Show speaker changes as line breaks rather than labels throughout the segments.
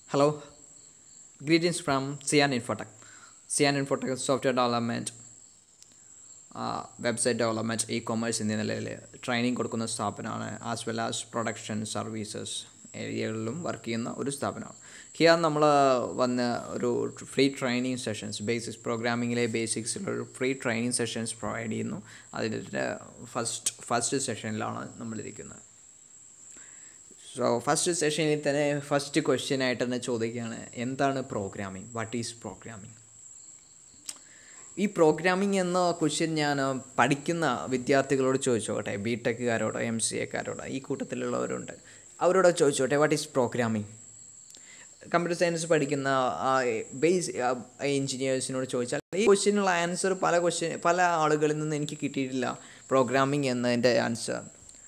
Hello, greetings from Cyan Infotech. Cyan Infotech software development, website development e commerce എന്നീ നിലയിൽ training കൊടുക്കുന്ന സ്ഥാപനമാണ് as well as production services ഏരിയകളിലും work ചെയ്യുന്ന ഒരു സ്ഥാപനമാണ് ഹിയർ നമ്മൾ വന്ന ഒരു ഫ്രീ ട്രെയിനിങ് സെഷൻസ് ബേസിക്സ് പ്രോഗ്രാമിങ്ങിലെ ബേസിക്സിലൊരു ഫ്രീ ട്രെയിനിങ് സെഷൻസ് പ്രൊവൈഡ് ചെയ്യുന്നു അതിൻ്റെ ഫസ്റ്റ് ഫസ്റ്റ് സെഷനിലാണ് നമ്മളിരിക്കുന്നത് സോ ഫസ്റ്റ് സെഷനിൽ തന്നെ ഫസ്റ്റ് ക്വസ്റ്റ്യൻ ആയിട്ട് തന്നെ ചോദിക്കുകയാണ് എന്താണ് പ്രോഗ്രാമിംഗ് വാട്ട് ഈസ് പ്രോഗ്രാമിംഗ് ഈ പ്രോഗ്രാമിംഗ് എന്ന ക്വസ്റ്റ്യൻ ഞാൻ പഠിക്കുന്ന വിദ്യാർത്ഥികളോട് ചോദിച്ചോട്ടെ ബി ടെക്കുകാരോടോ എം സി എക്കാരോടോ ഈ കൂട്ടത്തിലുള്ളവരുണ്ട് അവരോട് ചോദിച്ചോട്ടെ what is programming computer science പഠിക്കുന്ന ബേസ് എഞ്ചിനീയേഴ്സിനോട് ചോദിച്ചാൽ ഈ ക്വസ്റ്റ്യനുള്ള ആൻസർ പല ക്വസ്റ്റ്യൻ പല ആളുകളിൽ നിന്ന് എനിക്ക് കിട്ടിയിട്ടില്ല പ്രോഗ്രാമിംഗ് എന്നതിൻ്റെ ആൻസർ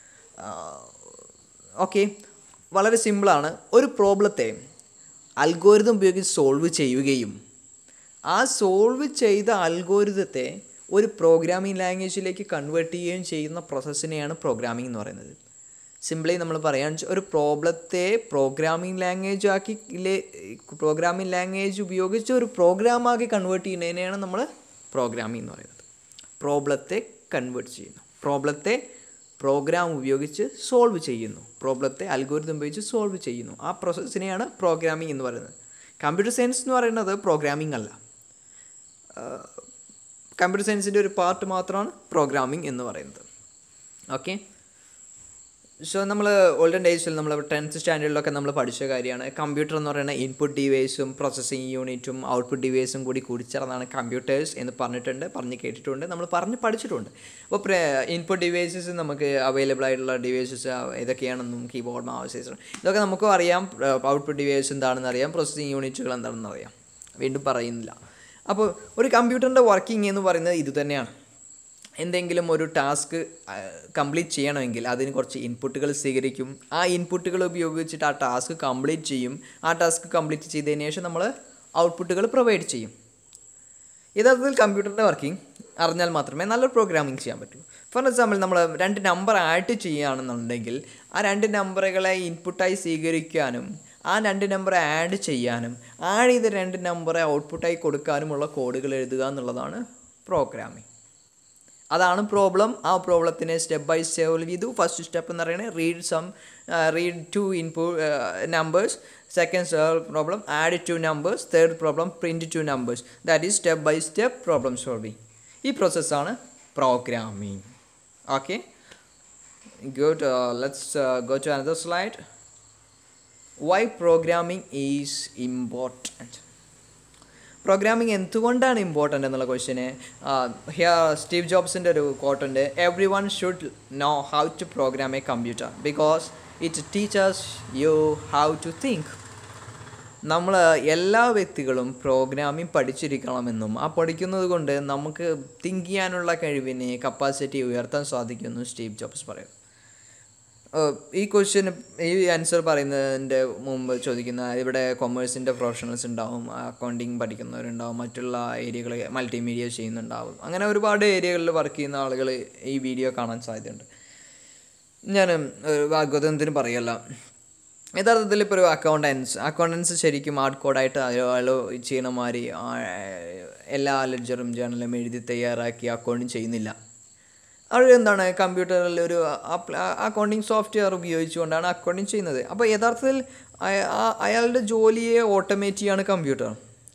ഓക്കെ വളരെ സിമ്പിളാണ് ഒരു പ്രോബ്ലത്തെ അൽഗോരിതം ഉപയോഗിച്ച് സോൾവ് ചെയ്യുകയും ആ സോൾവ് ചെയ്ത അൽഗോരിതത്തെ ഒരു പ്രോഗ്രാമിംഗ് ലാംഗ്വേജിലേക്ക് കൺവേർട്ട് ചെയ്യുകയും ചെയ്യുന്ന പ്രോസസ്സിനെയാണ് പ്രോഗ്രാമിംഗ് എന്ന് പറയുന്നത് സിംപ്ലി നമ്മൾ പറയാൻ ഒരു പ്രോബ്ലത്തെ പ്രോഗ്രാമിംഗ് ലാംഗ്വേജ് ആക്കി പ്രോഗ്രാമിംഗ് ലാംഗ്വേജ് ഉപയോഗിച്ച് ഒരു പ്രോഗ്രാമാക്കി കൺവേർട്ട് ചെയ്യുന്നതിനെയാണ് നമ്മൾ പ്രോഗ്രാമിംഗ് എന്ന് പറയുന്നത് പ്രോബ്ലത്തെ കൺവേർട്ട് ചെയ്യുന്നു പ്രോബ്ലത്തെ പ്രോഗ്രാം ഉപയോഗിച്ച് സോൾവ് ചെയ്യുന്നു പ്രോബ്ലത്തെ അൽഗോരിതം ഉപയോഗിച്ച് സോൾവ് ചെയ്യുന്നു ആ പ്രോസസ്സിനെയാണ് പ്രോഗ്രാമിംഗ് എന്ന് പറയുന്നത് കമ്പ്യൂട്ടർ സയൻസ് എന്ന് പറയുന്നത് പ്രോഗ്രാമിംഗ് അല്ല കമ്പ്യൂട്ടർ സയൻസിൻ്റെ ഒരു പാർട്ട് മാത്രമാണ് പ്രോഗ്രാമിംഗ് എന്ന് പറയുന്നത് ഓക്കെ സോ നമ്മൾ ഓൾഡൻ ഡേയ്സിൽ നമ്മൾ ടെൻത്ത് സ്റ്റാൻഡേർഡിലൊക്കെ നമ്മൾ പഠിച്ച കാര്യമാണ് കമ്പ്യൂട്ടർ എന്ന് പറയുന്ന ഇൻപുട്ട് ഡിവൈസും പ്രോസസ്സിങ് യൂണിറ്റും ഔട്ട്പുട്ട് ഡിവൈസും കൂടി കൂടിച്ചേർന്നാണ് കമ്പ്യൂട്ടേഴ്സ് എന്ന് പറഞ്ഞിട്ടുണ്ട് പറഞ്ഞ് കേട്ടിട്ടുണ്ട് നമ്മൾ പറഞ്ഞ് പഠിച്ചിട്ടുണ്ട് അപ്പോൾ ഇൻപുട്ട് ഡിവൈസസ് നമുക്ക് അവൈലബിൾ ആയിട്ടുള്ള ഡിവൈസസ് ഏതൊക്കെയാണെന്നും കീബോർഡ് മൗസ് ഇതൊക്കെ നമുക്കും അറിയാം ഔട്ട്പുട്ട് ഡിവൈസ് എന്താണെന്ന് അറിയാം പ്രോസസ്സിങ് യൂണിറ്റുകൾ എന്താണെന്ന് അറിയാം വീണ്ടും പറയുന്നില്ല അപ്പോൾ ഒരു കമ്പ്യൂട്ടറിൻ്റെ വർക്കിംഗ് എന്ന് പറയുന്നത് ഇത് തന്നെയാണ് എന്തെങ്കിലും ഒരു ടാസ്ക് കംപ്ലീറ്റ് ചെയ്യണമെങ്കിൽ അതിന് കുറച്ച് ഇൻപുട്ടുകൾ സ്വീകരിക്കും ആ ഇൻപുട്ടുകൾ ഉപയോഗിച്ചിട്ട് ആ ടാസ്ക് കംപ്ലീറ്റ് ചെയ്യും ആ ടാസ്ക് കംപ്ലീറ്റ് ചെയ്തതിന് ശേഷം നമ്മൾ ഔട്ട്പുട്ടുകൾ പ്രൊവൈഡ് ചെയ്യും യഥാർത്ഥത്തിൽ കമ്പ്യൂട്ടറിൻ്റെ വർക്കിംഗ് അറിഞ്ഞാൽ മാത്രമേ നല്ലൊരു പ്രോഗ്രാമിംഗ് ചെയ്യാൻ പറ്റൂ ഫോർ എക്സാമ്പിൾ നമ്മൾ രണ്ട് നമ്പർ ആഡ് ചെയ്യുകയാണെന്നുണ്ടെങ്കിൽ ആ രണ്ട് നമ്പറുകളെ ഇൻപുട്ടായി സ്വീകരിക്കാനും ആ രണ്ട് നമ്പർ ആഡ് ചെയ്യാനും ആഡ് ചെയ്ത രണ്ട് നമ്പറെ ഔട്ട്പുട്ടായി കൊടുക്കാനുമുള്ള കോഡുകൾ എഴുതുക എന്നുള്ളതാണ് പ്രോഗ്രാമിംഗ് അതാണ് പ്രോബ്ലം ആ പ്രോബ്ലത്തിനെ സ്റ്റെപ്പ് ബൈ സോൾവ് ചെയ്തു ഫസ്റ്റ് സ്റ്റെപ്പ് എന്ന് പറയുന്നത് read some read two input numbers second solve problem add two numbers third problem print two numbers that is step by step problem solving ഈ പ്രോസസ്സാണ് programming okay good let's go to another slide why programming is important programming എന്തുകൊണ്ടാണ് important എന്നുള്ള ക്വസ്റ്റിന് here Steve ജോബ്സിൻ്റെ ഒരു കോട്ടുണ്ട് everyone should know how to program a computer because it teaches you how to think നമ്മൾ എല്ലാ വ്യക്തികളും programming പഠിച്ചിരിക്കണമെന്നും ആ പഠിക്കുന്നത് കൊണ്ട് നമുക്ക് തിങ്ക് ചെയ്യാനുള്ള കഴിവിനെ കപ്പാസിറ്റി ഉയർത്താൻ സാധിക്കുമെന്നും സ്റ്റീവ് ജോബ്സ് പറയും ഈ ക്വസ്റ്റ്യൻ ഈ ആൻസർ പറയുന്നതിൻ്റെ മുമ്പ് ചോദിക്കുന്ന ഇവിടെ കൊമേഴ്സിൻ്റെ പ്രൊഫഷണൽസ് ഉണ്ടാവും അക്കൗണ്ടിങ് പഠിക്കുന്നവരുണ്ടാവും മറ്റുള്ള ഏരിയകൾ മൾട്ടിമീഡിയ ചെയ്യുന്നുണ്ടാവും അങ്ങനെ ഒരുപാട് ഏരിയകളിൽ വർക്ക് ചെയ്യുന്ന ആളുകൾ ഈ വീഡിയോ കാണാൻ സാധ്യതയുണ്ട് ഞാൻ വാഗ്വതത്തിന് പറയല്ല യഥാർത്ഥത്തിൽ ഇപ്പോൾ ഒരു അക്കൗണ്ടൻസ് അക്കൗണ്ടൻസ് ശരിക്കും ഹാർഡ് കോഡായിട്ട് അയാൾ ചെയ്യണ മാതിരി എല്ലാ ലെഡ്ജറും ജേണലും എഴുതി തയ്യാറാക്കി അക്കൗണ്ടിങ് ചെയ്യുന്നില്ല അവർ എന്താണ് കമ്പ്യൂട്ടറിൽ ഒരു അക്കൗണ്ടിങ് സോഫ്റ്റ്വെയർ ഉപയോഗിച്ചുകൊണ്ടാണ് അക്കൗണ്ടിങ് ചെയ്യുന്നത് അപ്പോൾ യഥാർത്ഥത്തിൽ അയാളുടെ ജോലിയെ ഓട്ടോമേറ്റ് ചെയ്യാണ് കമ്പ്യൂട്ടർ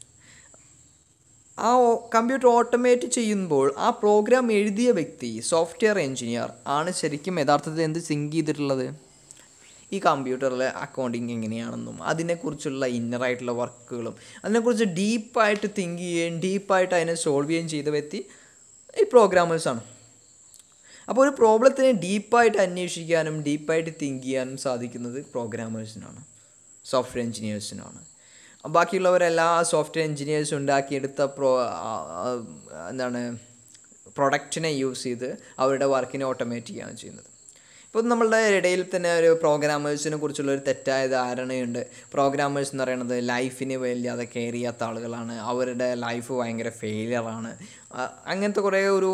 ആ കമ്പ്യൂട്ടർ ഓട്ടോമേറ്റ് ചെയ്യുമ്പോൾ ആ പ്രോഗ്രാം എഴുതിയ വ്യക്തി സോഫ്റ്റ്വെയർ എഞ്ചിനീയർ ആണ് ശരിക്കും യഥാർത്ഥത്തിൽ എന്ത് സിങ്ക് ചെയ്തിട്ടുള്ളത് ഈ കമ്പ്യൂട്ടറിൽ അക്കൗണ്ടിങ് എങ്ങനെയാണെന്നും അതിനെക്കുറിച്ചുള്ള ഇന്നറായിട്ടുള്ള വർക്കുകളും അതിനെക്കുറിച്ച് ഡീപ്പായിട്ട് തിങ്ക് ചെയ്യുകയും ഡീപ്പായിട്ട് അതിനെ സോൾവ് ചെയ്യുകയും ചെയ്ത വ്യക്തി ഈ പ്രോഗ്രാമേഴ്സാണ് അപ്പോൾ ഒരു പ്രോബ്ലത്തിനെ ഡീപ്പായിട്ട് അന്വേഷിക്കാനും ഡീപ്പായിട്ട് തിങ്ക് ചെയ്യാനും സാധിക്കുന്നത് പ്രോഗ്രാമേഴ്സിനാണ് സോഫ്റ്റ്വെയർ എഞ്ചിനീയേഴ്സിനാണ് ബാക്കിയുള്ളവരെല്ലാ സോഫ്റ്റ്വെയർ എഞ്ചിനീയേഴ്സ് ഉണ്ടാക്കിയെടുത്ത പ്രോ എന്താണ് പ്രൊഡക്റ്റിനെ യൂസ് ചെയ്ത് അവരുടെ വർക്കിനെ ഓട്ടോമേറ്റ് ചെയ്യുകയാണ് ചെയ്യുന്നത് ഇപ്പോൾ നമ്മളുടെ ഇടയിൽ തന്നെ ഒരു പ്രോഗ്രാമേഴ്സിനെ കുറിച്ചുള്ള ഒരു തെറ്റായ ധാരണയുണ്ട് പ്രോഗ്രാമേഴ്സ് എന്ന് പറയുന്നത് ലൈഫിന് വല്ലാതെ കെയർ ചെയ്യാത്ത ആളുകളാണ് അവരുടെ ലൈഫ് ഭയങ്കര ഫെയിലിയറാണ് അങ്ങനത്തെ കുറേ ഒരു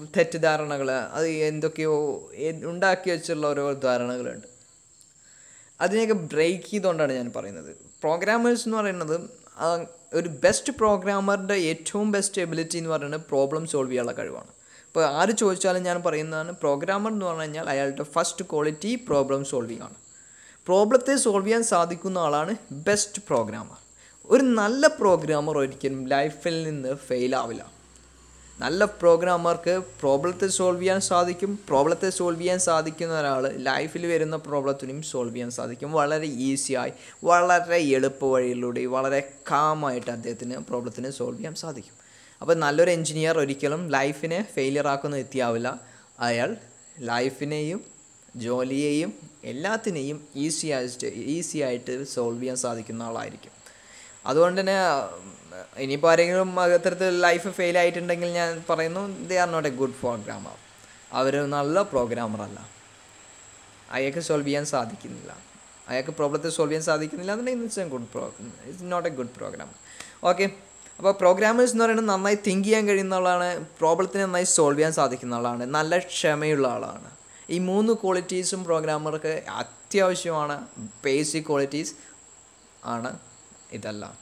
തെറ്റിദ്ധാരണകൾ അത് എന്തൊക്കെയോ ഉണ്ടാക്കി വെച്ചുള്ള ഓരോ ധാരണകളുണ്ട് അതിനെയൊക്കെ ബ്രേക്ക് ചെയ്തുകൊണ്ടാണ് ഞാൻ പറയുന്നത് പ്രോഗ്രാമേഴ്സ് എന്ന് പറയുന്നത് ആ, ഒരു ബെസ്റ്റ് പ്രോഗ്രാമറിൻ്റെ ഏറ്റവും ബെസ്റ്റ് എബിലിറ്റി എന്ന് പറയുന്നത് പ്രോബ്ലം സോൾവ് ചെയ്യാനുള്ള കഴിവാണ് ഇപ്പോൾ ആര് ചോദിച്ചാലും ഞാൻ പറയുന്നതാണ് പ്രോഗ്രാമർ എന്ന് പറഞ്ഞു കഴിഞ്ഞാൽ അയാളുടെ ഫസ്റ്റ് ക്വാളിറ്റി പ്രോബ്ലം സോൾവിങ് ആണ് പ്രോബ്ലത്തെ സോൾവ് ചെയ്യാൻ സാധിക്കുന്ന ആളാണ് ബെസ്റ്റ് പ്രോഗ്രാമർ ഒരു നല്ല പ്രോഗ്രാമർ ഒരിക്കലും ലൈഫിൽ നിന്ന് ഫെയിൽ ആവില്ല നല്ല പ്രോഗ്രാമർക്ക് പ്രോബ്ലത്തെ സോൾവ് ചെയ്യാൻ സാധിക്കും പ്രോബ്ലത്തെ സോൾവ് ചെയ്യാൻ സാധിക്കുന്ന ഒരാൾ ലൈഫിൽ വരുന്ന പ്രോബ്ലത്തിനും സോൾവ് ചെയ്യാൻ സാധിക്കും വളരെ ഈസിയായി വളരെ എളുപ്പ വഴിയിലൂടെ വളരെ കാമായിട്ട് അദ്ദേഹത്തിന് പ്രോബ്ലത്തിന് സോൾവ് ചെയ്യാൻ സാധിക്കും അപ്പോൾ നല്ലൊരു എഞ്ചിനീയർ ഒരിക്കലും ലൈഫിനെ ഫെയിലിയർ ആക്കുന്ന വ്യക്തിയാവില്ല അയാൾ ലൈഫിനെയും ജോലിയെയും എല്ലാത്തിനെയും ഈസി ആയിട്ട് ഈസി ആയിട്ട് സോൾവ് ചെയ്യാൻ സാധിക്കുന്ന ആളായിരിക്കും അതുകൊണ്ട് തന്നെ ഇനിയിപ്പോൾ ആരെങ്കിലും അത്തരത്തിൽ ലൈഫ് ഫെയിൽ ആയിട്ടുണ്ടെങ്കിൽ ഞാൻ പറയുന്നു they are not a good programmer അവർ നല്ല പ്രോഗ്രാമർ അല്ല അയാൾക്ക് സോൾവ് ചെയ്യാൻ സാധിക്കുന്നില്ല അയാൾക്ക് പ്രോബ്ലത്തെ സോൾവ് ചെയ്യാൻ സാധിക്കുന്നില്ല എന്നുണ്ടെങ്കിൽ it's a good pro it's not a good program okay അപ്പോൾ പ്രോഗ്രാമേഴ്സ് എന്ന് പറയുന്നത് നന്നായി തിങ്ക് ചെയ്യാൻ കഴിയുന്ന ആളാണ് പ്രോബ്ലത്തിനെ നന്നായി സോൾവ് ചെയ്യാൻ സാധിക്കുന്ന ആളാണ് നല്ല ക്ഷമയുള്ള ആളാണ് ഈ മൂന്ന് ക്വാളിറ്റീസും പ്രോഗ്രാമർക്ക് അത്യാവശ്യമാണ് ബേസിക് ക്വാളിറ്റീസ് ആണ് ഇതെല്ലാം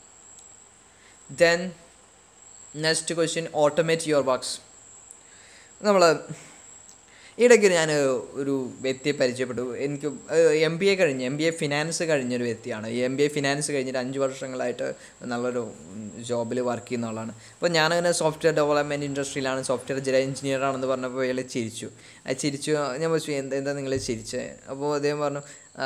then next question automate your works നമ്മൾ ഇടയ്ക്ക് ഞാൻ ഒരു വ്യക്തിയെ പരിചയപ്പെട്ടു എനിക്ക് എം ബി എ കഴിഞ്ഞ് എം ബി എ ഫിനാൻസ് കഴിഞ്ഞൊരു വ്യക്തിയാണ് ഈ എം ബി എ ഫിനാൻസ് കഴിഞ്ഞിട്ട് അഞ്ച് വർഷങ്ങളായിട്ട് നല്ലൊരു ജോബിൽ വർക്ക് ചെയ്യുന്ന ആളാണ് അപ്പോൾ ഞാനങ്ങനെ സോഫ്റ്റ്വെയർ ഡെവലപ്മെൻറ്റ് ഇൻഡസ്ട്രിയിലാണ് സോഫ്റ്റ്വെയർ എഞ്ചിനീയർ ആണെന്ന് പറഞ്ഞപ്പോൾ അയാൾ ചിരിച്ചു ആ ചിരിച്ചു ഞാൻ ചോദിച്ചു എന്താ എന്താ നിങ്ങൾ ചിരിച്ചത് അപ്പോൾ അദ്ദേഹം പറഞ്ഞു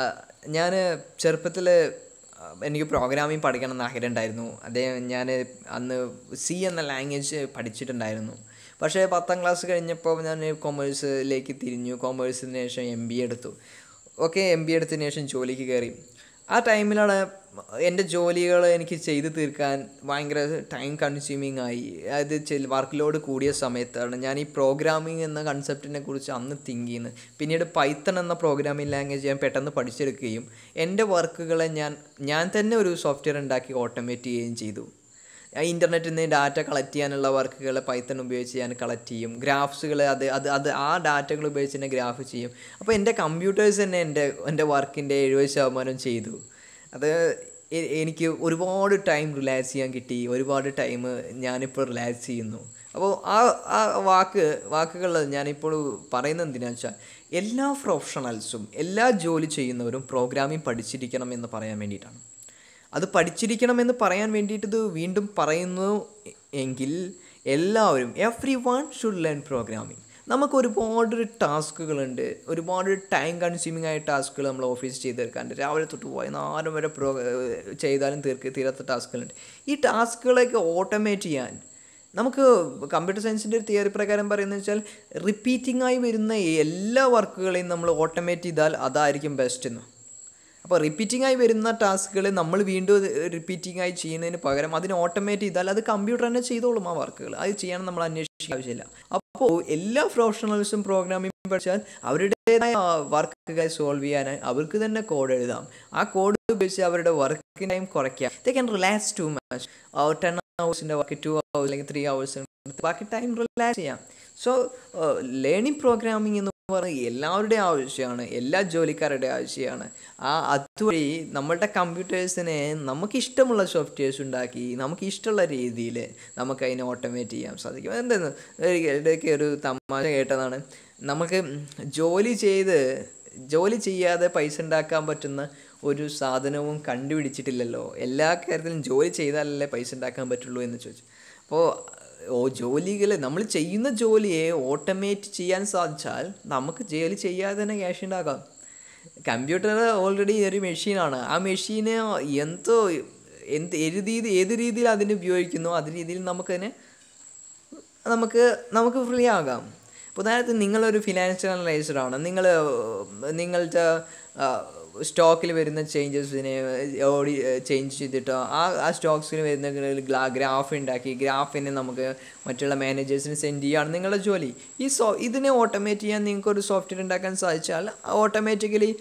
ഞാൻ ചെറുപ്പത്തിൽ എനിക്ക് പ്രോഗ്രാമിംഗ് പഠിക്കണം എന്ന് ആഗ്രഹം ഉണ്ടായിരുന്നു അദ്ദേഹം ഞാൻ അന്ന് സി എന്ന ലാംഗ്വേജ് പഠിച്ചിട്ടുണ്ടായിരുന്നു പക്ഷേ പത്താം ക്ലാസ് കഴിഞ്ഞപ്പോൾ ഞാൻ കൊമേഴ്സിലേക്ക് തിരിഞ്ഞു കൊമേഴ്സിന് ശേഷം എം ബി എ എടുത്തു ഓക്കെ എം ബി എ എടുത്തതിന് ശേഷം ജോലിക്ക് കയറി ആ ടൈമിലാണ് എൻ്റെ ജോലികൾ എനിക്ക് ചെയ്ത് തീർക്കാൻ ഭയങ്കര ടൈം കൺസ്യൂമിങ് ആയി അത് വർക്ക് ലോഡ് കൂടിയ സമയത്താണ് ഞാൻ ഈ പ്രോഗ്രാമിംഗ് എന്ന കൺസെപ്റ്റിനെ കുറിച്ച് അന്ന് തിങ്ക് ചെയ്യുന്നത് പിന്നീട് പൈത്തൺ എന്ന പ്രോഗ്രാമിംഗ് ലാംഗ്വേജ് ഞാൻ പെട്ടെന്ന് പഠിച്ചെടുക്കുകയും എൻ്റെ വർക്കുകളെ ഞാൻ ഞാൻ തന്നെ ഒരു സോഫ്റ്റ്വെയർ ഉണ്ടാക്കി ഓട്ടോമേറ്റ് ചെയ്യുകയും ചെയ്തു ഇൻ്റർനെറ്റിൽ നിന്ന് ഡാറ്റ കളക്ട് ചെയ്യാനുള്ള വർക്കുകൾ പൈത്തൺ ഉപയോഗിച്ച് ഞാൻ കളക്ട് ചെയ്യും ഗ്രാഫ്സുകൾ അത് അത് അത് ആ ഡാറ്റകൾ ഉപയോഗിച്ച് തന്നെ ഗ്രാഫ് ചെയ്യും അപ്പോൾ എൻ്റെ കമ്പ്യൂട്ടേഴ്സ് തന്നെ എൻ്റെ എൻ്റെ വർക്കിൻ്റെ എഴുപത് ശതമാനം ചെയ്തു അത് എ- എനിക്ക് ഒരുപാട് ടൈം റിലാക്സ് ചെയ്യാൻ കിട്ടി ഒരുപാട് ടൈം ഞാനിപ്പോൾ റിലാക്സ് ചെയ്യുന്നു അപ്പോൾ ആ ആ വാക്ക് വാക്കുകൾ ഞാനിപ്പോൾ പറയുന്നത് എന്തിനാണെന്ന് വെച്ചാൽ എല്ലാ പ്രൊഫഷണൽസും എല്ലാ ജോലി ചെയ്യുന്നവരും പ്രോഗ്രാമിംഗ് പഠിച്ചിരിക്കണം എന്ന് പറയാൻ വേണ്ടിയിട്ടാണ് അത് പഠിച്ചിരിക്കണമെന്ന് പറയാൻ വേണ്ടിയിട്ട് ഇത് വീണ്ടും പറയുന്നു എങ്കിൽ എല്ലാവരും everyone should learn programming നമുക്ക് ഒരുപാട് ടാസ്കുകളുണ്ട് ഒരുപാട് ടൈം കൺസ്യൂമിംഗ് ആയ ടാസ്കുകൾ നമ്മൾ ഓഫീസ് ചെയ്ത് തീർക്കാണ്ട് രാവിലെ തൊട്ട് പോയി നാലും വരെ പ്രോ ചെയ്താലും തീർക്ക് തീരാത്ത ടാസ്കുകളുണ്ട് ഈ ടാസ്കുകളൊക്കെ ഓട്ടോമേറ്റ് ചെയ്യാൻ നമുക്ക് കമ്പ്യൂട്ടർ സയൻസിൻ്റെ ഒരു തിയറി പ്രകാരം പറയുന്നത് വെച്ചാൽ റിപ്പീറ്റിംഗ് ആയി വരുന്ന എല്ലാ വർക്കുകളെയും നമ്മൾ ഓട്ടോമേറ്റ് ചെയ്താൽ അതായിരിക്കും ബെസ്റ്റ് എന്ന് അപ്പോൾ റിപ്പീറ്റിംഗ് ആയി വരുന്ന ടാസ്കുകൾ നമ്മൾ വീണ്ടും റിപ്പീറ്റിംഗ് ആയി ചെയ്യുന്നതിന് പകരം അതിനെ ഓട്ടോമേറ്റ് ചെയ്താൽ അത് കമ്പ്യൂട്ടർ തന്നെ ചെയ്തോളും ആ വർക്കുകൾ അത് ചെയ്യാൻ നമ്മൾ അന്വേഷിക്കേണ്ട ആവശ്യമില്ല അപ്പോൾ എല്ലാ പ്രൊഫഷണൽസും പ്രോഗ്രാമിംഗ് പഠിച്ചാൽ അവരുടേതായ വർക്കുകൾ സോൾവ് ചെയ്യാനായി അവർക്ക് തന്നെ കോഡ് എഴുതാം ആ കോഡ് ഉപയോഗിച്ച് അവരുടെ വർക്ക് ടൈം കുറയ്ക്കാം they can relax too much ten ഹവേഴ്സിൻ്റെ വർക്ക് ടു ഹവേഴ്സ് അല്ലെങ്കിൽ ത്രീ ഹവേഴ്സ് ബാക്കി ടൈം റിലാക്സ് ചെയ്യാം സോ ലേണിംഗ് പ്രോഗ്രാമിംഗ് എന്ന് പറയുന്നത് എല്ലാവരുടെയും ആവശ്യമാണ് എല്ലാ ജോലിക്കാരുടെയും ആവശ്യമാണ് ആ അതുവഴി നമ്മളുടെ കമ്പ്യൂട്ടേഴ്സിനെ നമുക്ക് ഇഷ്ടമുള്ള സോഫ്റ്റ്വെയർസ് ഉണ്ടാക്കി നമുക്ക് ഇഷ്ടമുള്ള രീതിയിൽ നമുക്ക് അതിനെ ഓട്ടോമേറ്റ് ചെയ്യാൻ സാധിക്കും എന്തെന്ന് ഇടയ്ക്ക് ഒരു തമാശ കേട്ടതാണ് നമുക്ക് ജോലി ചെയ്ത് ജോലി ചെയ്യാതെ പൈസ ഉണ്ടാക്കാൻ പറ്റുന്ന ഒരു സാധനവും കണ്ടുപിടിച്ചിട്ടില്ലല്ലോ എല്ലാ കാര്യത്തിലും ജോലി ചെയ്താലല്ലേ പൈസ ഉണ്ടാക്കാൻ പറ്റുള്ളൂ എന്ന് ചോദിച്ചു അപ്പോൾ ഓ ജോലികൾ നമ്മൾ ചെയ്യുന്ന ജോലിയെ ഓട്ടോമേറ്റ് ചെയ്യാൻ സാധിച്ചാൽ നമുക്ക് ജോലി ചെയ്യാതെ തന്നെ ക്യാഷ് ഉണ്ടാക്കാം കമ്പ്യൂട്ടർ ഓൾറെഡി ഒരു മെഷീനാണ് ആ മെഷീന് എന്തോ എന്ത് ഏത് രീതി ഏത് രീതിയിൽ അതിനെ ഉപയോഗിക്കുന്നു അത് രീതിയിൽ നമുക്കതിനെ നമുക്ക് നമുക്ക് ഫ്രീ ആകാം ഇപ്പോൾ ഉദാഹരണത്തിന് നിങ്ങളൊരു ഫിനാൻഷ്യൽ അനലൈസറാണ് നിങ്ങൾ നിങ്ങളുടെ സ്റ്റോക്കിൽ വരുന്ന ചേഞ്ചസിനെ ഓടി ചേഞ്ച് ചെയ്തിട്ട് ആ ആ സ്റ്റോക്സിൽ വരുന്ന ഗ്രാഫ് ഉണ്ടാക്കി ഗ്രാഫിനെ നമുക്ക് മറ്റുള്ള മാനേജേഴ്സിന് സെൻഡ് ചെയ്യുകയാണ് നിങ്ങളുടെ ജോലി ഈ സോ ഇതിനെ ഓട്ടോമേറ്റ് ചെയ്യാൻ നിങ്ങൾക്ക് ഒരു സോഫ്റ്റ്വെയർ ഉണ്ടാക്കാൻ സാധിച്ചാൽ ഓട്ടോമാറ്റിക്കലി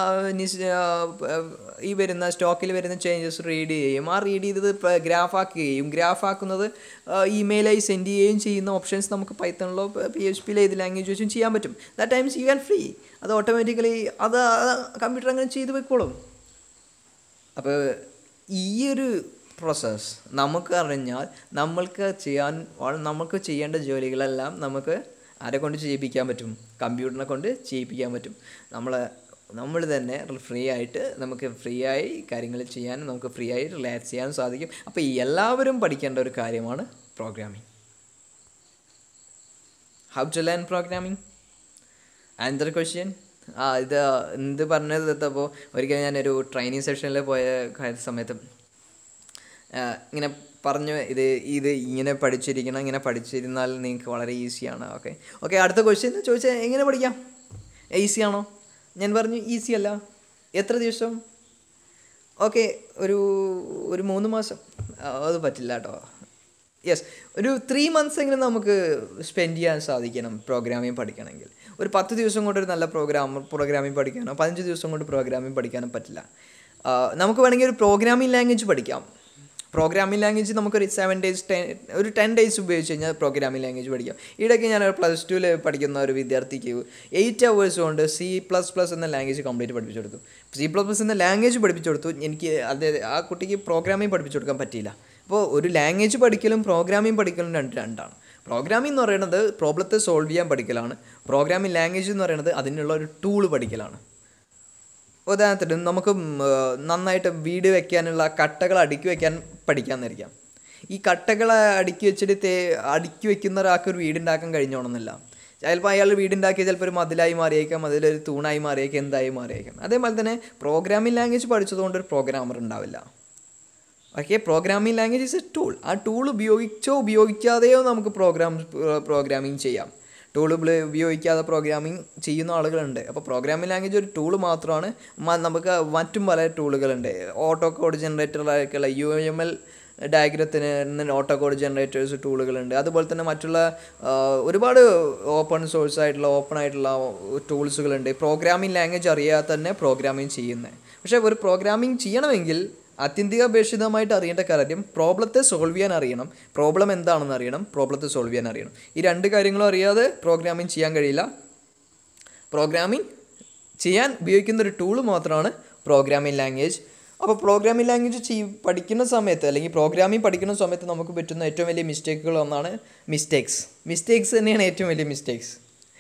ഈ വരുന്ന സ്റ്റോക്കിൽ വരുന്ന ചേഞ്ചസ് റീഡ് ചെയ്യും ആ റീഡ് ചെയ്തത് ഗ്രാഫ് ആക്കുകയും ഗ്രാഫ് ആക്കുന്നത് ഇമെയിലായി സെൻഡ് ചെയ്യുകയും ചെയ്യുന്ന ഓപ്ഷൻസ് നമുക്ക് പൈത്തണിലോ പി എച്ച് പിയിലോ ഏത് ലാംഗ്വേജ് വെച്ചും ചെയ്യാൻ പറ്റും that times you can free അത് ഓട്ടോമാറ്റിക്കലി അത് കമ്പ്യൂട്ടർ അങ്ങനെ ചെയ്തു പോയിക്കോളും അപ്പോൾ ഈ ഒരു പ്രോസസ്സ് നമുക്ക് അറിഞ്ഞാൽ നമ്മൾക്ക് ചെയ്യാൻ വള- നമുക്ക് ചെയ്യേണ്ട ജോലികളെല്ലാം നമുക്ക് ആരെ കൊണ്ട് ചെയ്യിപ്പിക്കാൻ പറ്റും കമ്പ്യൂട്ടറിനെ കൊണ്ട് ചെയ്യിപ്പിക്കാൻ പറ്റും നമ്മൾ നമ്മൾ തന്നെ ഫ്രീ ആയിട്ട് നമുക്ക് ഫ്രീ ആയി കാര്യങ്ങൾ ചെയ്യാനും നമുക്ക് ഫ്രീ ആയി റിലാക്സ് ചെയ്യാനും സാധിക്കും അപ്പോൾ ഈ എല്ലാവരും പഠിക്കേണ്ട ഒരു കാര്യമാണ് programming how to learn programming answer question ആ ഇത് എന്ത് പറഞ്ഞത് എത്തപ്പോൾ ഒരിക്കൽ ഞാനൊരു ട്രെയിനിങ് സെഷനിൽ പോയ കാ- സമയത്ത് ആ, ഇങ്ങനെ പറഞ്ഞു ഇത് ഇത് ഇങ്ങനെ പഠിച്ചിരിക്കണം ഇങ്ങനെ പഠിച്ചിരുന്നാൽ നിങ്ങൾക്ക് വളരെ ഈസിയാണ് ഓക്കെ ഓക്കെ അടുത്ത ക്വസ്റ്റ്യൻ ചോദിച്ചാൽ എങ്ങനെ പഠിക്കാം ഈസി ആണോ ഞാൻ പറഞ്ഞു ഈസി അല്ല എത്ര ദിവസം ഓക്കെ ഒരു ഒരു മൂന്ന് മാസം ആ, അത് പറ്റില്ല കേട്ടോ യെസ് ഒരു ത്രീ മന്ത്സ് എങ്കിലും നമുക്ക് സ്പെൻഡ് ചെയ്യാൻ സാധിക്കണം പ്രോഗ്രാമിംഗ് പഠിക്കണമെങ്കിൽ ഒരു പത്ത് ദിവസം കൊണ്ട് ഒരു നല്ല പ്രോഗ്രാം പ്രോഗ്രാമിംഗ് പഠിക്കാനോ പതിനഞ്ച് ദിവസം കൊണ്ട് പ്രോഗ്രാമിംഗ് പഠിക്കാനോ പറ്റില്ല ആ, നമുക്ക് വേണമെങ്കിൽ ഒരു പ്രോഗ്രാമിംഗ് ലാംഗ്വേജ് പഠിക്കാം പ്രോഗ്രാമിംഗ് ലാംഗ്വേജ് നമുക്കൊരു സെവൻ ഡേയ്സ് ടെൻ ഒരു ടെൻ ഡേയ്സ് ഉപയോഗിച്ച് കഴിഞ്ഞാൽ പ്രോഗ്രാമിംഗ് ലാംഗ്വേജ് പഠിക്കാം ഇടയ്ക്ക് ഞാൻ പ്ലസ് ടുവിൽ പഠിക്കുന്ന ഒരു വിദ്യാർത്ഥിക്ക് എയ്റ്റ് അവേഴ്സ് കൊണ്ട് സി പ്ലസ് പ്ലസ് എന്ന ലാംഗ്വേജ് കംപ്ലീറ്റ് പഠിപ്പിച്ചു കൊടുത്തു സി പ്ലസ് പ്ലസ് എന്ന ലാംഗ്വേജ് പഠിപ്പിച്ചു കൊടുത്തു എനിക്ക് അത് ആ കുട്ടിക്ക് പ്രോഗ്രാമിംഗ് പഠിപ്പിച്ചു കൊടുക്കാൻ പറ്റിയില്ല അപ്പോൾ ഒരു ലാംഗ്വേജ് പഠിക്കലും പ്രോഗ്രാമിംഗ് പഠിക്കലും രണ്ട് രണ്ടാണ് പ്രോഗ്രാമിംഗ് എന്ന് പറയുന്നത് പ്രോബ്ലത്തെ സോൾവ് ചെയ്യാൻ പഠിക്കലാണ് പ്രോഗ്രാമിംഗ് ലാംഗ്വേജ് എന്ന് പറയുന്നത് അതിനുള്ള ഒരു ടൂൾ പഠിക്കലാണ് ഉദാഹരണത്തിന് നമുക്ക് ഉം, ആ, നന്നായിട്ട് വീട് വെക്കാനുള്ള കട്ടകൾ അടുക്കി വെക്കാൻ പഠിക്കാമെന്നിരിക്കാം ഈ കട്ടകൾ അടുക്കി വെച്ചിട്ട് തേ അടുക്കി വെക്കുന്ന ഒരാൾക്ക് ഒരു വീടുണ്ടാക്കാൻ കഴിഞ്ഞോണമെന്നില്ല ചിലപ്പോൾ അയാൾ വീടുണ്ടാക്കിയ ചിലപ്പോൾ ഒരു മതിലായി മാറിയേക്കാം അതിലൊരു തൂണായി മാറിയേക്കാം എന്തായി മാറിയേക്കാം അതേപോലെ തന്നെ പ്രോഗ്രാമിംഗ് ലാംഗ്വേജ് പഠിച്ചതുകൊണ്ട് ഒരു പ്രോഗ്രാമർ ഉണ്ടാവില്ല okay programming language is a tool ആ ടൂൾ ഉപയോഗിച്ചോ ഉപയോഗിക്കാതെയോ നമുക്ക് പ്രോഗ്രാം പ്രോഗ്രാമിംഗ് ചെയ്യാം ടൂൾ ഉപയോഗിക്കാതെ പ്രോഗ്രാമിംഗ് ചെയ്യുന്ന ആളുകളുണ്ട് അപ്പോൾ പ്രോഗ്രാമിംഗ് ലാംഗ്വേജ് ഒരു ടൂൾ മാത്രമാണ് മ- നമുക്ക് മറ്റും പല ടൂളുകളുണ്ട് ഓട്ടോ കോഡ് ജനറേറ്ററിലേക്കുള്ള യു എം എൽ ഡയഗ്രത്തിന് ഓട്ടോ കോഡ് ജനറേറ്റേഴ്സ് ടൂളുകളുണ്ട് അതുപോലെ തന്നെ മറ്റുള്ള ആ, ഒരുപാട് ഓപ്പൺ സോഴ്സ് ആയിട്ടുള്ള ഓപ്പൺ ആയിട്ടുള്ള ടൂൾസുകളുണ്ട് പ്രോഗ്രാമിംഗ് ലാംഗ്വേജ് അറിയാതെ തന്നെ പ്രോഗ്രാമിംഗ് ചെയ്യുന്നത് പക്ഷേ ഒരു പ്രോഗ്രാമിംഗ് ചെയ്യണമെങ്കിൽ അത്യന്തികാപേക്ഷിതമായിട്ട് അറിയേണ്ട കാര്യം പ്രോബ്ലത്തെ സോൾവ് ചെയ്യാൻ അറിയണം പ്രോബ്ലം എന്താണെന്ന് അറിയണം പ്രോബ്ലത്തെ സോൾവ് ചെയ്യാൻ അറിയണം ഈ രണ്ട് കാര്യങ്ങളും അറിയാതെ പ്രോഗ്രാമിംഗ് ചെയ്യാൻ കഴിയില്ല പ്രോഗ്രാമിംഗ് ചെയ്യാൻ ഉപയോഗിക്കുന്ന ഒരു ടൂൾ മാത്രമാണ് പ്രോഗ്രാമിംഗ് ലാംഗ്വേജ് അപ്പോൾ പ്രോഗ്രാമിംഗ് ലാംഗ്വേജ് ചെയ് പഠിക്കുന്ന സമയത്ത് അല്ലെങ്കിൽ പ്രോഗ്രാമിംഗ് പഠിക്കുന്ന സമയത്ത് നമുക്ക് പറ്റുന്ന ഏറ്റവും വലിയ മിസ്റ്റേക്കുകൾ ഒന്നാണ് മിസ്റ്റേക്സ് മിസ്റ്റേക്സ് തന്നെയാണ് ഏറ്റവും വലിയ മിസ്റ്റേക്സ്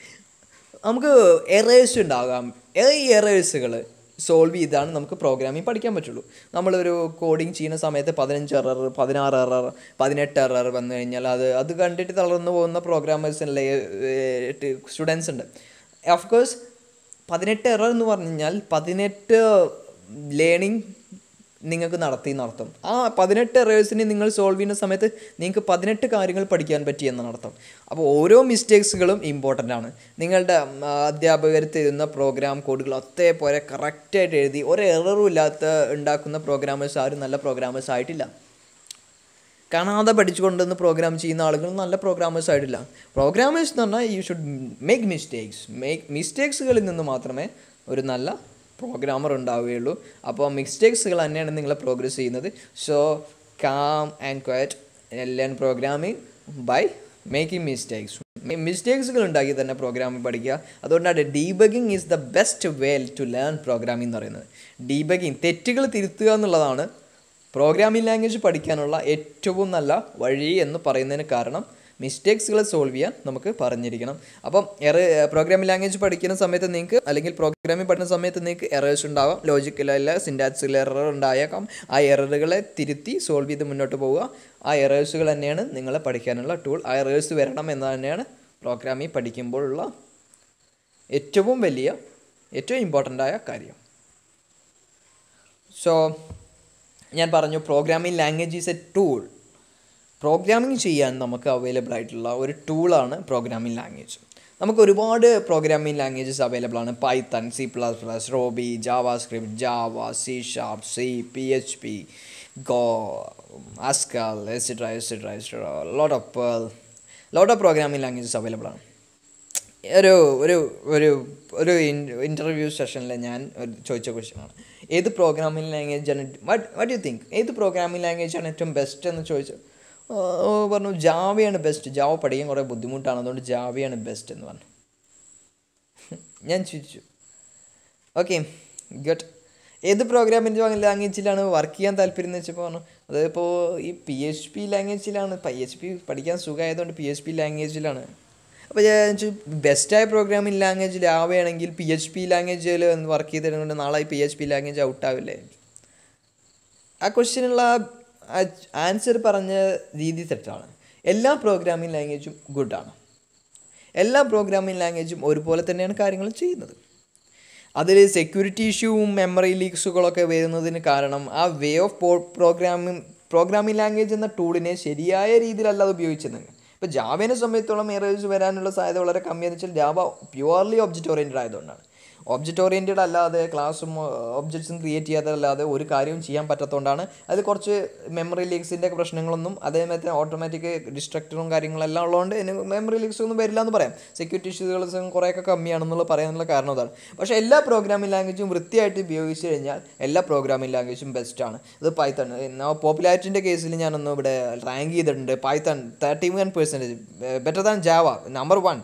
നമുക്ക് എറേഴ്സ് ഉണ്ടാകാം ഈ എറേഴ്സുകൾ സോൾവ് ചെയ്താണ് നമുക്ക് പ്രോഗ്രാമിംഗ് പഠിക്കാൻ പറ്റുള്ളൂ നമ്മളൊരു കോഡിങ് ചെയ്യുന്ന സമയത്ത് പതിനഞ്ച് എറർ പതിനാറ് എറർ പതിനെട്ട് എറർ വന്നു കഴിഞ്ഞാൽ അത് അത് കണ്ടിട്ട് തളർന്നു പോകുന്ന പ്രോഗ്രാമേഴ്സ് അല്ലേ സ്റ്റുഡൻസ് ഉണ്ട് ഓഫ് കോഴ്സ് പതിനെട്ട് എറർ എന്ന് പറഞ്ഞു കഴിഞ്ഞാൽ പതിനെട്ട് ലേണിംഗ് നിങ്ങൾക്ക് നടത്തി നടത്തും ആ പതിനെട്ട് എറേഴ്സിനെ നിങ്ങൾ സോൾവ് ചെയ്യുന്ന സമയത്ത് നിങ്ങൾക്ക് പതിനെട്ട് കാര്യങ്ങൾ പഠിക്കാൻ പറ്റി എന്നാണ് അർത്ഥം അപ്പോൾ ഓരോ മിസ്റ്റേക്സുകളും ഇമ്പോർട്ടൻ്റ് ആണ് നിങ്ങളുടെ ഉം, അധ്യാപകർ തരുന്ന പ്രോഗ്രാം കോഡുകൾ അതേപോലെ കറക്റ്റായിട്ട് എഴുതി ഒരു എററും ഇല്ലാത്ത ഉണ്ടാക്കുന്ന പ്രോഗ്രാമേഴ്സ് ആരും നല്ല പ്രോഗ്രാമേഴ്സ് ആയിട്ടില്ല കാണാതെ പഠിച്ചുകൊണ്ടുവന്ന് പ്രോഗ്രാം ചെയ്യുന്ന ആളുകൾ നല്ല പ്രോഗ്രാമേഴ്സ് ആയിട്ടില്ല പ്രോഗ്രാമേഴ്സ് എന്ന് പറഞ്ഞാൽ you should make mistakes make മിസ്റ്റേക്സുകളിൽ നിന്ന് മാത്രമേ ഒരു നല്ല പ്രോഗ്രാമർ ഉണ്ടാവുകയുള്ളൂ അപ്പോൾ മിസ്റ്റേക്സുകൾ തന്നെയാണ് നിങ്ങളെ പ്രോഗ്രസ് ചെയ്യുന്നത് so calm and quiet learn programming by making mistakes മിസ്റ്റേക്സുകൾ ഉണ്ടാക്കി തന്നെ പ്രോഗ്രാമിംഗ് പഠിക്കുക അതുകൊണ്ടാണ് debugging is the best way to learn programming എന്ന് പറയുന്നത് ഡീബഗിങ് തെറ്റുകൾ തിരുത്തുക എന്നുള്ളതാണ് പ്രോഗ്രാമിംഗ് ലാംഗ്വേജ് പഠിക്കാനുള്ള ഏറ്റവും നല്ല വഴി എന്ന് പറയുന്നതിന് കാരണം മിസ്റ്റേക്സുകളെ സോൾവ് ചെയ്യാൻ നമുക്ക് പറഞ്ഞിരിക്കണം അപ്പം എറ പ്രോഗ്രാമിംഗ് ലാംഗ്വേജ് പഠിക്കുന്ന സമയത്ത് നിങ്ങൾക്ക് അല്ലെങ്കിൽ പ്രോഗ്രാമിംഗ് പഠിക്കുന്ന സമയത്ത് നിങ്ങൾക്ക് എറേഴ്സ് ഉണ്ടാവാം ലോജിക്കലല്ല സിൻറ്റാക്സിൽ എറർ ഉണ്ടായേക്കാം ആ എററുകളെ തിരുത്തി സോൾവ് ചെയ്ത് മുന്നോട്ട് പോവുക ആ എറേഴ്സുകൾ തന്നെയാണ് നിങ്ങളെ പഠിക്കാനുള്ള ടൂൾ ആ എറേഴ്സ് വരണം എന്ന് തന്നെയാണ് പ്രോഗ്രാമിംഗ് പഠിക്കുമ്പോഴുള്ള ഏറ്റവും വലിയ ഏറ്റവും ഇമ്പോർട്ടൻ്റ് ആയ കാര്യം സോ ഞാൻ പറഞ്ഞു programming language is a tool programming ചെയ്യാൻ നമുക്ക് അവൈലബിൾ ആയിട്ടുള്ള ഒരു ടൂളാണ് പ്രോഗ്രാമിംഗ് ലാംഗ്വേജ് നമുക്ക് ഒരുപാട് പ്രോഗ്രാമിംഗ് ലാംഗ്വേജസ് അവൈലബിൾ ആണ് Python C plus plus Ruby JavaScript Java C sharp C P H P Go Haskell etcetera etcetera etcetera lot of Perl lot of programming languages available ആണ് ഒരു ഒരു ഒരു ഒരു interview സെഷനിൽ ഞാൻ ഒരു ചോദിച്ച ക്വസ്റ്റ്യനാണ് ഏത് പ്രോഗ്രാമിംഗ് ലാംഗ്വേജ് ആണ് വട്ട് വട്ട് യു തിങ്ക് ഏത് പ്രോഗ്രാമിംഗ് ലാംഗ്വേജ് ആണ് ഏറ്റവും ബെസ്റ്റ് എന്ന് ചോദിച്ചു ആ, ഓ, പറഞ്ഞു ജാവയാണ് ബെസ്റ്റ് ജാവ പഠിക്കാൻ കുറേ ബുദ്ധിമുട്ടാണ് അതുകൊണ്ട് ജാവയാണ് ബെസ്റ്റ് എന്ന് പറഞ്ഞു ഞാൻ ചോദിച്ചു ഓക്കെ ഗുഡ് ഏത് പ്രോഗ്രാമിൻ്റെ ലാംഗ്വേജിലാണ് വർക്ക് ചെയ്യാൻ താല്പര്യം എന്ന് വെച്ചപ്പോൾ പറഞ്ഞു അതിപ്പോൾ ഈ പി എച്ച് പി ലാംഗ്വേജിലാണ് പി എച്ച് പി പഠിക്കാൻ സുഖമായതുകൊണ്ട് പി എച്ച് പി ലാംഗ്വേജിലാണ് അപ്പോൾ ഞാൻ ബെസ്റ്റായ പ്രോഗ്രാമിംഗ് ലാംഗ്വേജിൽ ആവുകയാണെങ്കിൽ പി എച്ച് പി ലാംഗ്വേജിൽ വർക്ക് ചെയ്തിരുന്നുകൊണ്ട് നാളെ പി എച്ച് പി ലാംഗ്വേജ് ഔട്ടാവില്ലേ ആ ക്വസ്റ്റ്യനുള്ള ആൻസർ പറഞ്ഞ രീതി തെറ്റാണ് എല്ലാ പ്രോഗ്രാമിംഗ് ലാംഗ്വേജും ഗുഡാണ് എല്ലാ പ്രോഗ്രാമിംഗ് ലാംഗ്വേജും ഒരുപോലെ തന്നെയാണ് കാര്യങ്ങൾ ചെയ്യുന്നത് അതിൽ സെക്യൂരിറ്റി ഇഷ്യൂവും മെമ്മറി ലീക്സുകളൊക്കെ വരുന്നതിന് കാരണം ആ way of programming programming language എന്ന ടൂളിനെ ശരിയായ രീതിയിലല്ല അത് ഉപയോഗിച്ചത് ഇപ്പോൾ ജാവേനെ സംബന്ധിച്ചോളം എറേഴ്സ് വരാനുള്ള സാധ്യത വളരെ കമ്മിയെന്ന് വെച്ചാൽ ജാവ പ്യുവർലി ഒബ്ജക്റ്റ് ഓറിയൻറ്റഡ് ആയതുകൊണ്ടാണ് ഒബ്ജക്റ്റ് ഓറിയൻറ്റഡ് അല്ലാതെ ക്ലാസ്സും ഒബ്ജക്ട്സും ക്രിയേറ്റ് ചെയ്യാതല്ലാതെ ഒരു കാര്യവും ചെയ്യാൻ പറ്റാത്തതുകൊണ്ടാണ് അത് കുറച്ച് മെമ്മറി ലീക്സിൻ്റെ പ്രശ്നങ്ങളൊന്നും അതേമാതിരി ഓട്ടോമാറ്റിക് ഡിസ്ട്രക്ടറും കാര്യങ്ങളെല്ലാം ഉള്ളതുകൊണ്ട് മെമ്മറി ലീക്സ് ഒന്നും വരില്ല എന്ന് പറയാം സെക്യൂരിറ്റി ഇഷ്യൂസുകളും കുറേയൊക്കെ കമ്മിയാണെന്നുള്ള പറയാനുള്ള കാരണം അതാണ് പക്ഷേ എല്ലാ പ്രോഗ്രാമിംഗ് ലാംഗ്വേജും വൃത്തിയായിട്ട് ഉപയോഗിച്ച് കഴിഞ്ഞാൽ എല്ലാ പ്രോഗ്രാമിംഗ് ലാംഗ്വേജും ബെസ്റ്റാണ് ഇത് പൈത്തൺ പോപ്പുലാരിറ്റിൻ്റെ കേസിൽ ഞാനൊന്ന് ഇവിടെ റാങ്ക് ചെയ്തിട്ടുണ്ട് Python thirty one percentage better than Java number one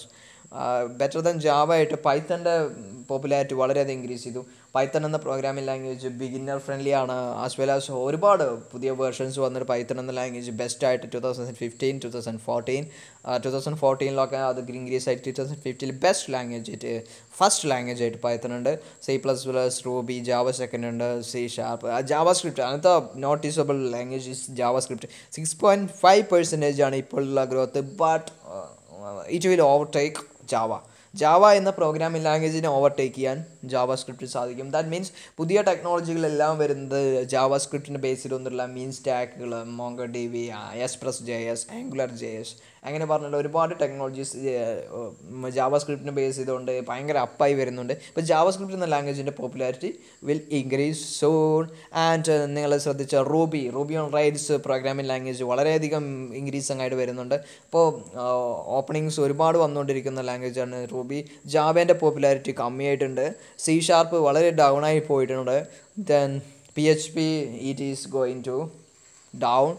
better than Java ആയിട്ട് പൈത്തൻ്റെ പോപ്പുലാരിറ്റി വളരെയധികം ഇൻക്രീസ് ചെയ്തു പൈത്തൺ എന്ന പ്രോഗ്രാമിംഗ് ലാംഗ്വേജ് ബിഗിന്നർ ഫ്രണ്ട്ലി ആണ് ആസ് വെൽ ആസ് ഒരുപാട് പുതിയ വേർഷൻസ് വന്നിട്ട് പൈത്തൺ എന്ന ലാംഗ്വേജ് ബെസ്റ്റ് ആയിട്ട് two thousand fifteen two thousand fourteen two thousand ഫോർട്ടീനിലൊക്കെ അത് ഇൻക്രീസ് ആയിട്ട് two thousand fifteen best language ആയിട്ട് ഫസ്റ്റ് ലാംഗ്വേജ് ആയിട്ട് പൈത്തൺ ഉണ്ട് C plus plus Ruby Java second ഉണ്ട് സി ഷാർപ്പ് ജാവ സ്ക്രിപ്റ്റ് അങ്ങനത്തെ noticeable language is JavaScript six point five percentage ആണ് ഇപ്പോഴുള്ള growth but it will overtake Java Java എന്ന programming ലാംഗ്വേജിനെ overtake ചെയ്യാൻ JavaScript സാധിക്കും that means പുതിയ ടെക്നോളജികളെല്ലാം വരുന്നത് ജാവ സ്ക്രിപ്റ്റിൻ്റെ ബേസിലൊന്നുമില്ല മീൻ സ്റ്റാക്കുകൾ Mongo D B Express J S Angular J S അങ്ങനെ പറഞ്ഞിട്ട് ഒരുപാട് ടെക്നോളജീസ് ജാവ സ്ക്രിപ്റ്റിനെ ബേസ് ചെയ്തുകൊണ്ട് ഭയങ്കര അപ്പായി വരുന്നുണ്ട് ഇപ്പോൾ ജാവ സ്ക്രിപ്റ്റ് എന്ന ലാംഗ്വേജിൻ്റെ popularity will increase soon and നിങ്ങൾ ശ്രദ്ധിച്ച Ruby Ruby on Rails programming language വളരെയധികം ഇൻക്രീസ് ആയിട്ട് വരുന്നുണ്ട് അപ്പോൾ ഓപ്പണിങ്സ് ഒരുപാട് വന്നുകൊണ്ടിരിക്കുന്ന ലാംഗ്വേജാണ് റൂബി ജാവേൻ്റെ പോപ്പുലാരിറ്റി കമ്മിയായിട്ടുണ്ട് സി ഷാർപ്പ് വളരെ ഡൗൺ ആയി പോയിട്ടുണ്ട് then P H P it is going to down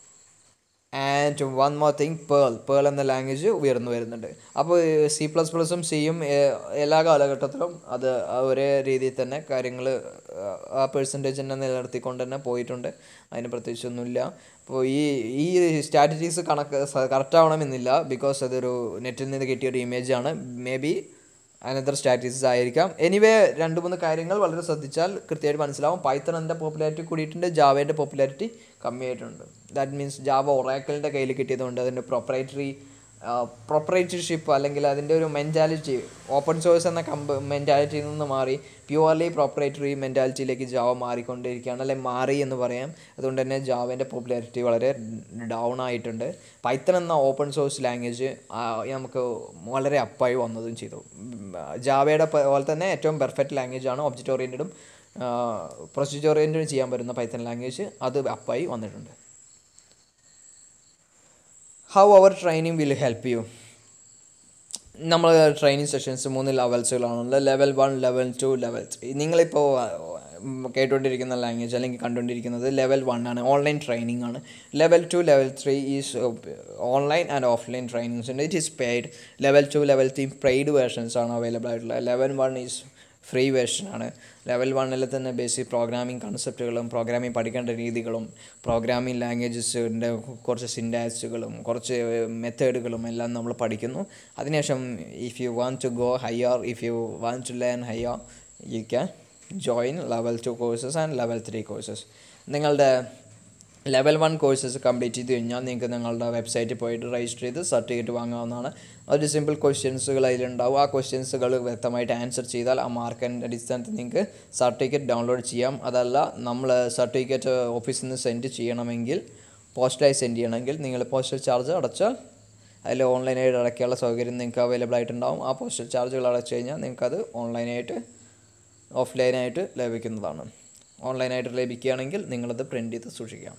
and one more thing Perl Perl എന്ന ലാംഗ്വേജ് ഉയർന്നു വരുന്നുണ്ട് അപ്പോൾ സി പ്ലസ് പ്ലസും സിയും എല്ലാ കാലഘട്ടത്തിലും അത് ആ ഒരേ രീതിയിൽ തന്നെ കാര്യങ്ങൾ ആ പെർസെൻറ്റേജ് തന്നെ നിലനിർത്തിക്കൊണ്ട് തന്നെ പോയിട്ടുണ്ട് അതിന് പ്രത്യേകിച്ചൊന്നുമില്ല അപ്പോൾ ഈ ഈ സ്റ്റാറ്റിസ്റ്റിക്സ് കണക്ക് കറക്റ്റ് ആവണമെന്നില്ല ബിക്കോസ് അതൊരു നെറ്റിൽ നിന്ന് കിട്ടിയൊരു ഇമേജാണ് മേ ബി അനദർ സ്റ്റാറ്റിസ്റ്റിക്സ് ആയിരിക്കാം എനിവേ രണ്ട് മൂന്ന് കാര്യങ്ങൾ വളരെ ശ്രദ്ധിച്ചാൽ കൃത്യമായിട്ട് മനസ്സിലാവും പൈത്തണിൻ്റെ പോപ്പുലാരിറ്റി കൂടിയിട്ടുണ്ട് ജാവേൻ്റെ പോപ്പുലാരിറ്റി കമ്മിയായിട്ടുണ്ട് ദാറ്റ് മീൻസ് ജാവ ഒറാക്കലിൻ്റെ കയ്യിൽ കിട്ടിയതുകൊണ്ട് അതിൻ്റെ പ്രൊപ്പറേറ്ററി പ്രൊപ്പറേറ്റർഷിപ്പ് അല്ലെങ്കിൽ അതിൻ്റെ ഒരു മെൻറ്റാലിറ്റി ഓപ്പൺ സോഴ്സ് എന്ന കമ്പ മെൻറ്റാലിറ്റിയിൽ നിന്ന് മാറി പ്യുവർലി പ്രൊപ്പറേറ്ററി മെൻറ്റാലിറ്റിയിലേക്ക് ജാവ മാറിക്കൊണ്ടിരിക്കുകയാണ് അല്ലെങ്കിൽ മാറി എന്ന് പറയാം അതുകൊണ്ട് തന്നെ ജാവേൻ്റെ പോപ്പുലാരിറ്റി വളരെ ഡൗൺ ആയിട്ടുണ്ട് പൈത്തൺ എന്ന ഓപ്പൺ സോഴ്സ് ലാംഗ്വേജ് നമുക്ക് വളരെ അപ്പായി വന്നതും ചെയ്തു ജാവയുടെ പോലെ തന്നെ ഏറ്റവും പെർഫെക്റ്റ് ലാംഗ്വേജ് ആണ് ഒബ്ജക്റ്റ് ഓറിയൻറ്റഡും പ്രൊസീജർ ഓറിയൻറ്റഡും ചെയ്യാൻ പറ്റുന്ന പൈത്തൺ ലാംഗ്വേജ് അത് അപ്പായി വന്നിട്ടുണ്ട് how our training will help you നമ്മൾ ട്രെയിനിങ് സെഷൻസ് മൂന്ന് ലെവൽസുകളാണുള്ളത് level one level two level three നിങ്ങളിപ്പോൾ കേട്ടുകൊണ്ടിരിക്കുന്ന ലാംഗ്വേജ് അല്ലെങ്കിൽ കണ്ടുകൊണ്ടിരിക്കുന്നത് ലെവൽ വൺ ആണ് ഓൺലൈൻ ട്രെയിനിങ് ആണ് level two level three is online and offline trainings ഉണ്ട് it is paid level two level three paid versions ആണ് അവൈലബിൾ ആയിട്ടുള്ളത് ലെവൽ വൺ ഈസ് ഫ്രീ വേർഷനാണ് ലെവൽ വണ്ണിൽ തന്നെ ബേസിക് പ്രോഗ്രാമിംഗ് കൺസെപ്റ്റുകളും പ്രോഗ്രാമിംഗ് പഠിക്കേണ്ട രീതികളും പ്രോഗ്രാമിംഗ് ലാംഗ്വേജസിൻ്റെ കുറച്ച് സിൻഡാക്സുകളും കുറച്ച് മെത്തേഡുകളും എല്ലാം നമ്മൾ പഠിക്കുന്നു അതിനുശേഷം if you want to go higher if you want to learn higher you can join level two courses and level three courses നിങ്ങളുടെ ലെവൽ വൺ കോഴ്സസ് കംപ്ലീറ്റ് ചെയ്ത് കഴിഞ്ഞാൽ നിങ്ങൾക്ക് നിങ്ങളുടെ വെബ്സൈറ്റിൽ പോയിട്ട് രജിസ്റ്റർ ചെയ്ത് സർട്ടിഫിക്കറ്റ് വാങ്ങാവുന്നതാണ് ഒരു സിമ്പിൾ ക്വസ്റ്റ്യൻസുകൾ അതിലുണ്ടാവും ആ ക്വസ്റ്റ്യൻസുകൾ വ്യക്തമായിട്ട് ആൻസർ ചെയ്താൽ ആ മാർക്കിൻ്റെ അടിസ്ഥാനത്തിൽ നിങ്ങൾക്ക് സർട്ടിഫിക്കറ്റ് ഡൗൺലോഡ് ചെയ്യാം അതല്ല നമ്മൾ സർട്ടിഫിക്കറ്റ് ഓഫീസിൽ നിന്ന് സെൻഡ് ചെയ്യണമെങ്കിൽ പോസ്റ്റായി സെൻഡ് ചെയ്യണമെങ്കിൽ നിങ്ങൾ പോസ്റ്റൽ ചാർജ് അടച്ചാൽ അതിൽ ഓൺലൈനായിട്ട് അടയ്ക്കാനുള്ള സൗകര്യം നിങ്ങൾക്ക് അവൈലബിൾ ആയിട്ടുണ്ടാവും ആ പോസ്റ്റൽ ചാർജുകൾ അടച്ചു കഴിഞ്ഞാൽ നിങ്ങൾക്കത് ഓൺലൈനായിട്ട് ഓഫ്ലൈനായിട്ട് ലഭിക്കുന്നതാണ് ഓൺലൈനായിട്ട് ലഭിക്കുകയാണെങ്കിൽ നിങ്ങളത് പ്രിൻ്റ് ചെയ്ത് സൂക്ഷിക്കാം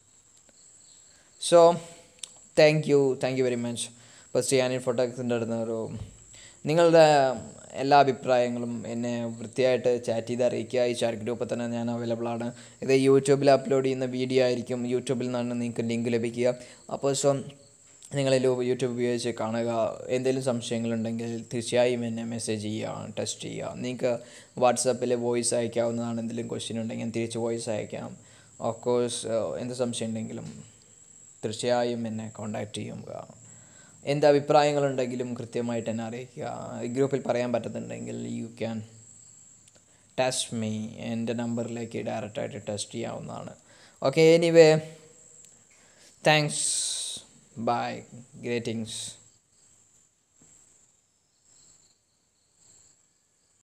so thank you thank you very much first ഞാൻ ഇൻഫോടെക്സിൻ്റെ അടുത്ത് ഒരു നിങ്ങളുടെ എല്ലാ അഭിപ്രായങ്ങളും എന്നെ വൃത്തിയായിട്ട് ചാറ്റ് ചെയ്ത് അറിയിക്കുക ഈ ചാറ്റ് ഗ്രൂപ്പിൽ തന്നെ ഞാൻ അവൈലബിൾ ആണ് ഇത് യൂട്യൂബിൽ അപ്ലോഡ് ചെയ്യുന്ന വീഡിയോ ആയിരിക്കും യൂട്യൂബിൽ നിന്നാണ് നിങ്ങൾക്ക് ലിങ്ക് ലഭിക്കുക അപ്പോൾ സോ നിങ്ങൾ യൂട്യൂബ് ഉപയോഗിച്ച് കാണുക എന്തെങ്കിലും സംശയങ്ങളുണ്ടെങ്കിൽ തീർച്ചയായും എന്നെ മെസ്സേജ് ചെയ്യുക ടെസ്റ്റ് ചെയ്യുക നിങ്ങൾക്ക് വാട്സാപ്പിൽ വോയിസ് അയക്കാവുന്നതാണ് എന്തെങ്കിലും ക്വസ്റ്റ്യൻ ഉണ്ടെങ്കിൽ തിരിച്ച് വോയിസ് അയക്കാം ഓഫ് കോഴ്സ് എന്ത് സംശയം ഉണ്ടെങ്കിലും തീർച്ചയായും എന്നെ കോൺടാക്റ്റ് ചെയ്യുക എന്ത് അഭിപ്രായങ്ങളുണ്ടെങ്കിലും കൃത്യമായിട്ട് എന്നെ അറിയിക്കുക ഈ ഗ്രൂപ്പിൽ പറയാൻ പറ്റുന്നുണ്ടെങ്കിൽ യു ക്യാൻ ടെസ്റ്റ് മീ എൻ്റെ നമ്പറിലേക്ക് ഡയറക്റ്റായിട്ട് ടെസ്റ്റ് ചെയ്യാവുന്നതാണ് ഓക്കെ എനിവേ താങ്ക്സ് ബൈ ഗ്രേറ്റിങ്സ്